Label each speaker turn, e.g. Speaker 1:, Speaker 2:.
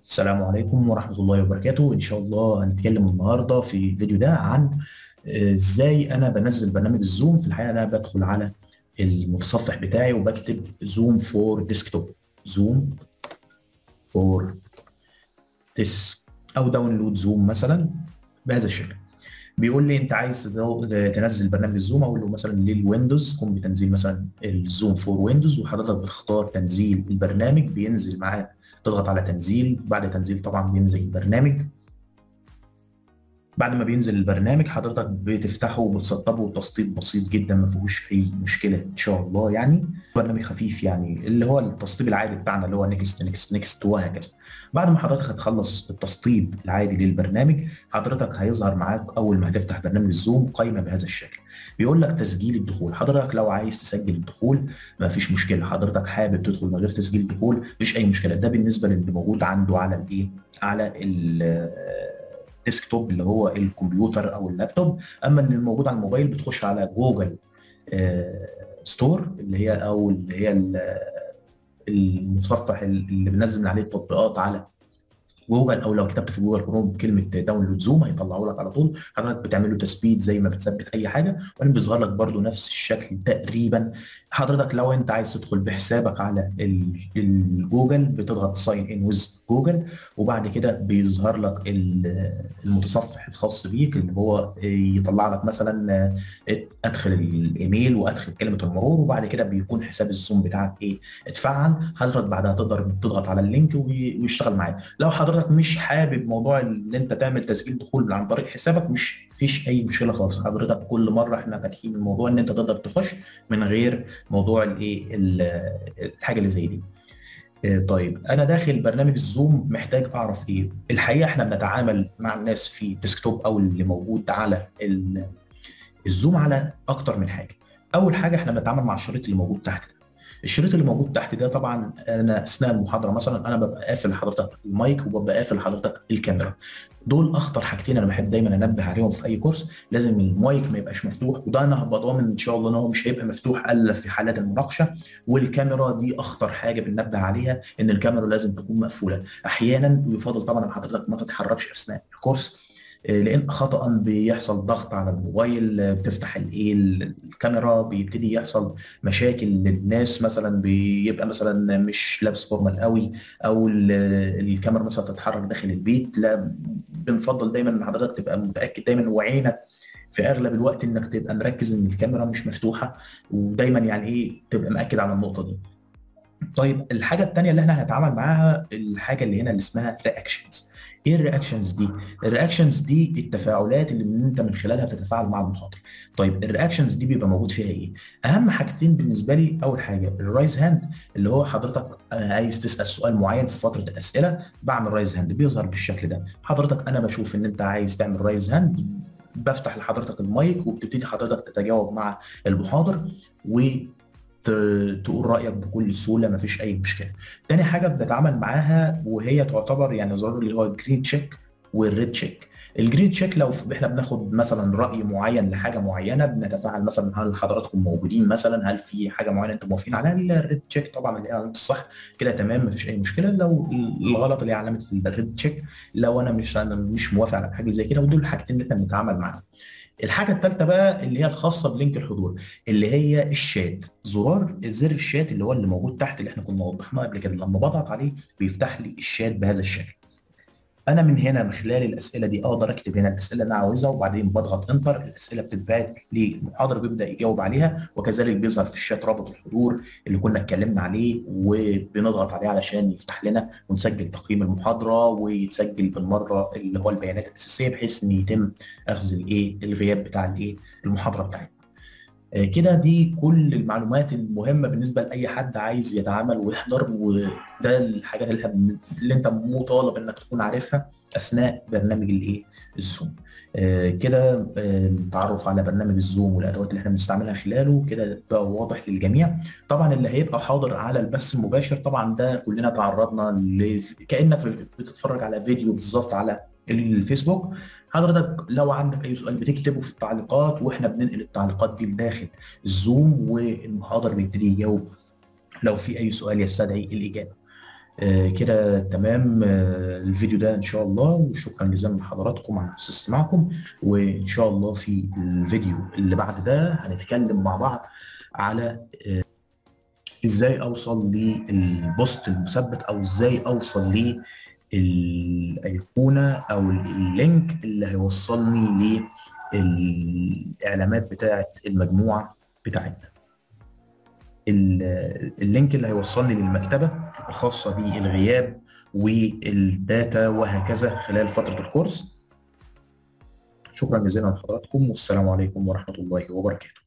Speaker 1: السلام عليكم ورحمة الله وبركاته إن شاء الله هنتكلم النهاردة في الفيديو ده عن آه، إزاي أنا بنزل برنامج الزوم في الحقيقة أنا بدخل على المتصفح بتاعي وبكتب زوم فور ديسكتوب زوم فور ديس أو داونلود زوم مثلا بهذا الشكل بيقول لي انت عايز تدو- تنزل برنامج الزوم اقول له مثلا للويندوز قم بتنزيل مثلا الزوم فور ويندوز وحضرتك بتختار تنزيل البرنامج بينزل معاه تضغط على تنزيل بعد تنزيل طبعا بينزل البرنامج بعد ما بينزل البرنامج حضرتك بتفتحه وبتسطبه تسطيب بسيط جدا ما فيهوش اي مشكله ان شاء الله يعني برنامج خفيف يعني اللي هو التسطيب العادي بتاعنا اللي هو نيكست نيكست نيكست وهكذا بعد ما حضرتك هتخلص التسطيب العادي للبرنامج حضرتك هيظهر معاك اول ما هتفتح برنامج الزوم قائمه بهذا الشكل بيقول لك تسجيل الدخول حضرتك لو عايز تسجل الدخول ما فيش مشكله حضرتك حابب تدخل من غير تسجيل الدخول مفيش اي مشكله ده بالنسبه للي موجود عنده على الايه على الديسكتوب اللي هو الكمبيوتر او اللابتوب اما اللي موجود على الموبايل بتخش على جوجل آه، ستور اللي هي او اللي هي ال- المتصفح اللي بننزل من عليه التطبيقات على جوجل او لو كتبت في جوجل كروم كلمه داونلود زوم هيطلعوا لك على طول حضرتك بتعمل له تثبيت زي ما بتثبت اي حاجه وبعدين بيظهر لك برده نفس الشكل تقريبا حضرتك لو انت عايز تدخل بحسابك على ال- الجوجل بتضغط ساين ان ويز جوجل وبعد كده بيظهر لك ال- المتصفح الخاص بيك اللي هو يطلع لك مثلا ادخل الايميل وادخل كلمه المرور وبعد كده بيكون حساب الزوم بتاعك ايه اتفعل حضرتك بعدها تقدر تضغط على اللينك وي- ويشتغل معاك لو حضرتك مش حابب موضوع ان انت تعمل تسجيل دخول عن طريق حسابك مش فيش اي مشكله خالص حضرتك كل مره احنا فاتحين الموضوع ان انت تقدر تخش من غير موضوع الايه ال- الحاجه اللي زي دي آه، طيب انا داخل برنامج الزوم محتاج اعرف ايه الحقيقه احنا بنتعامل مع الناس في الديسكتوب او اللي موجود على ال- الزوم على اكتر من حاجه اول حاجه احنا بنتعامل مع الشريط اللي موجود تحت ده الشريط اللي موجود تحت ده طبعا انا اثناء المحاضره مثلا انا ببقى قافل لحضرتك المايك وببقى قافل لحضرتك الكاميرا دول اخطر حاجتين انا بحب دايما انبه عليهم في اي كورس لازم المايك ما يبقاش مفتوح وده انا هبقى ضامن ان شاء الله ان هو مش هيبقى مفتوح الا في حالات المناقشه والكاميرا دي اخطر حاجه بننبه عليها ان الكاميرا لازم تكون مقفوله احيانا يفضل طبعا ان حضرتك ما تتحركش اثناء الكورس آه، لان خطا بيحصل ضغط على الموبايل آه، بتفتح الايه الكاميرا بيبتدي يحصل مشاكل للناس مثلا بيبقى مثلا مش لابس فورمال قوي او ال- الكاميرا مثلا تتحرك داخل البيت لا بنفضل دايما ان حضرتك تبقى متاكد دايما وعينك في اغلب الوقت انك تبقى مركز ان الكاميرا مش مفتوحه ودايما يعني ايه تبقى مأكد على النقطه دي طيب الحاجه الثانيه اللي احنا هنتعامل معاها الحاجه اللي هنا اللي اسمها رياكشنز ايه الرياكشنز دي الرياكشنز دي التفاعلات اللي من انت من خلالها بتتفاعل مع المخاطر طيب الرياكشنز دي بيبقى موجود فيها ايه اهم حاجتين بالنسبه لي اول حاجه الرايز هاند اللي هو حضرتك آه، عايز تسال سؤال معين في فتره الاسئله بعمل رايز هاند بيظهر بالشكل ده حضرتك انا بشوف ان انت عايز تعمل رايز هاند بفتح لحضرتك المايك وبتبتدي حضرتك تتجاوب مع المحاضر و ت- تقول رايك بكل سهوله مفيش اي مشكله. تاني حاجه بنتعامل معاها وهي تعتبر يعني زرار اللي هو الجرين تشيك والريد تشيك. الجرين تشيك لو احنا بناخد مثلا راي معين لحاجه معينه بنتفاعل مثلا هل حضراتكم موجودين مثلا هل في حاجه معينه انتم موافقين عليها الريد تشيك طبعا اللي هي علامه الصح كده تمام مفيش اي مشكله لو الغلط اللي هي علامه الريد تشيك لو انا مش انا مش موافق على حاجه زي كده ودول الحاجتين اللي احنا بنتعامل معاهم. الحاجه الثالثه بقى اللي هي الخاصه بلينك الحضور اللي هي الشات زرار زر الشات اللي هو اللي موجود تحت اللي احنا كنا وضحناه قبل كده لما بضغط عليه بيفتح لي الشات بهذا الشكل انا من هنا من خلال الاسئله دي اقدر اكتب هنا الاسئله اللي انا عاوزها وبعدين بضغط انتر الاسئله بتتبعت للمحاضر بيبدا يجاوب عليها وكذلك بيظهر في الشات رابط الحضور اللي كنا اتكلمنا عليه وبنضغط عليه علشان يفتح لنا ونسجل تقييم المحاضره ويتسجل بالمره اللي هو البيانات الاساسيه بحيث ان يتم اخذ الايه الغياب بتاع الايه المحاضره بتاعتنا آه، كده دي كل المعلومات المهمه بالنسبه لاي حد عايز يتعامل ويحضر وده الحاجات اللي, إحنا- اللي انت مطالب انك تكون عارفها اثناء برنامج الايه الزوم آه، كده آه، التعرف على برنامج الزوم والادوات اللي احنا بنستعملها خلاله كده بقى واضح للجميع طبعا اللي هيبقى حاضر على البث المباشر طبعا ده كلنا تعرضنا ل... كانك بتتفرج على فيديو بالظبط على الفيسبوك حضرتك لو عندك اي سؤال بتكتبه في التعليقات واحنا بننقل التعليقات دي لداخل الزوم والمحاضر بيبتدي يجاوب لو في اي سؤال يستدعي الاجابه آه، كده تمام آه، الفيديو ده ان شاء الله وشكرا جزيلا لحضراتكم على حسن استماعكم وان شاء الله في الفيديو اللي بعد ده هنتكلم مع بعض على آه، ازاي اوصل للبوست المثبت او ازاي اوصل للايقونه او اللينك اللي هيوصلني للاعلانات بتاعه المجموعه بتاعتنا ال- اللينك اللي هيوصلني للمكتبه الخاصه بالغياب والداتا وهكذا خلال فتره الكورس شكرا جزيلا لحضراتكم والسلام عليكم ورحمه الله وبركاته